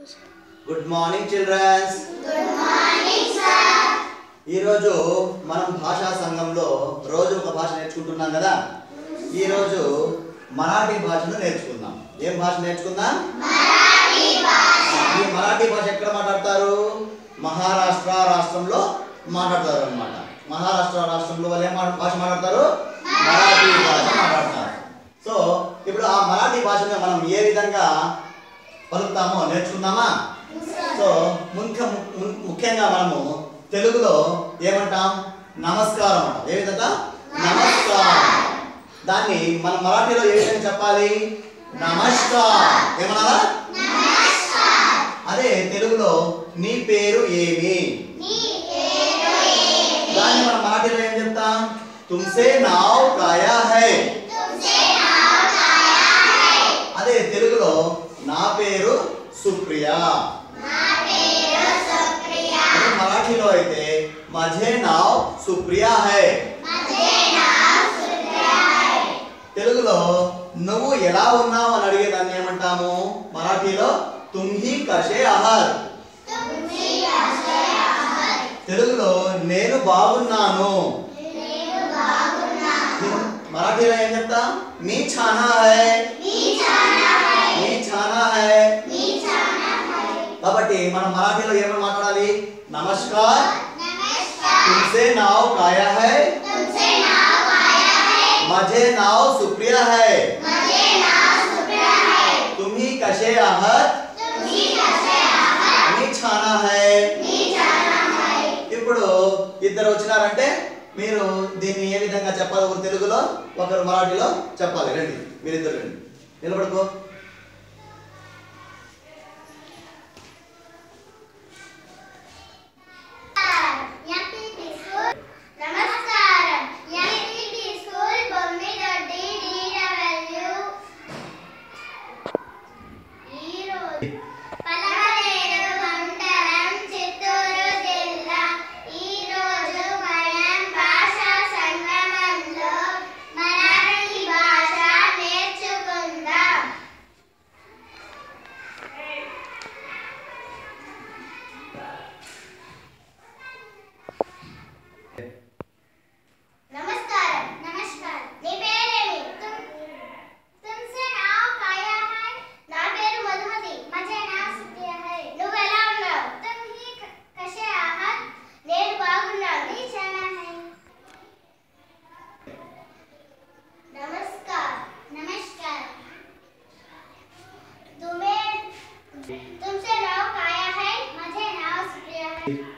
good morning children's ఈరోజు మనం భాషా సంఘంలో రోజు ఒక భాష నేర్చుకుంటున్నాం కదా ఈరోజు మరాఠీ భాషను నేర్చుకుందాం ఏం భాష నేర్చుకుందాం ఈ మరాఠీ భాష ఎక్కడ మాట్లాడతారు మహారాష్ట్ర రాష్ట్రంలో మాట్లాడతారు అన్నమాట మహారాష్ట్ర రాష్ట్రంలో వాళ్ళు ఏం మా- భాష మాట్లాడతారు మరాఠీ భాష మాట్లాడతారు సో ఇప్పుడు ఆ మరాఠీ భాషను మనం ఏ విధంగా పలుకుతామో నేర్చుకుందామా సో ముఖ్య ము- ముఖ్యంగా మనము తెలుగులో ఏమంటాం నమస్కారం అంటాం ఏ విధంగా నమస్కారం దాన్ని మనం మరాఠీలో ఏ విధంగా చెప్పాలి నమస్కార్ ఏమన్నారా అదే తెలుగులో నీ పేరు ఏమి దాన్ని మనం మరాఠీలో ఏం చెప్తాం తుమ్సే నావ్ కాయా హై అదే తెలుగులో నా పేరు సుప్రియ అదే మరాఠీలో అయితే మఝే నావ్ సుప్రియ హై తెలుగులో నువ్వు ఎలా ఉన్నావు అని అడిగే దాన్ని ఏమంటాము మరాఠీలో తుమ్హి కషే అహర్ తెలుగులో నేను బాగున్నాను మరాఠీలో ఏం చెప్తాం మీ ఛానా హై మీ ఛానా హై కాబట్టి మనం మరాఠీలో ఏమని మాట్లాడాలి నమస్కార్ तुमसे नाव काया है माझे नाव सुप्रिया है तुम्ही कसे आहात मी छाना है ఇప్పుడు ఇద్దరు వచ్చినారంటే మీరు దీన్ని ఏ విధంగా చెప్పాలి ఒకరు తెలుగులో ఒకరు మరాఠీలో చెప్పాలి రండి మీరిద్దరు రండి నిలబడుకో నమస్కారం ఎంపీటీ స్కూల్ బొమ్మిదొడ్డి డిడబ్ల్యూ ఈరోజు పలమనేరు మండలం చిత్తూరు జిల్లా ఈరోజు మనం భాషా సంగమంలో మరాఠీ భాష నేర్చుకుందాం नमस्कार नमस्कार నీ పేరేమి तुमसे नाव काया है నా పేరు మధుమతి మజే నావ్ సుప్రియ है నువ్వు ఎలా ఉన్నావు तुम ही कसे आहात నేను బాగున్నాను నీ చాలా है नमस्कार नमस्कार तुम्हें तुमसे नाव काया है मझे नाव सुप्रिया है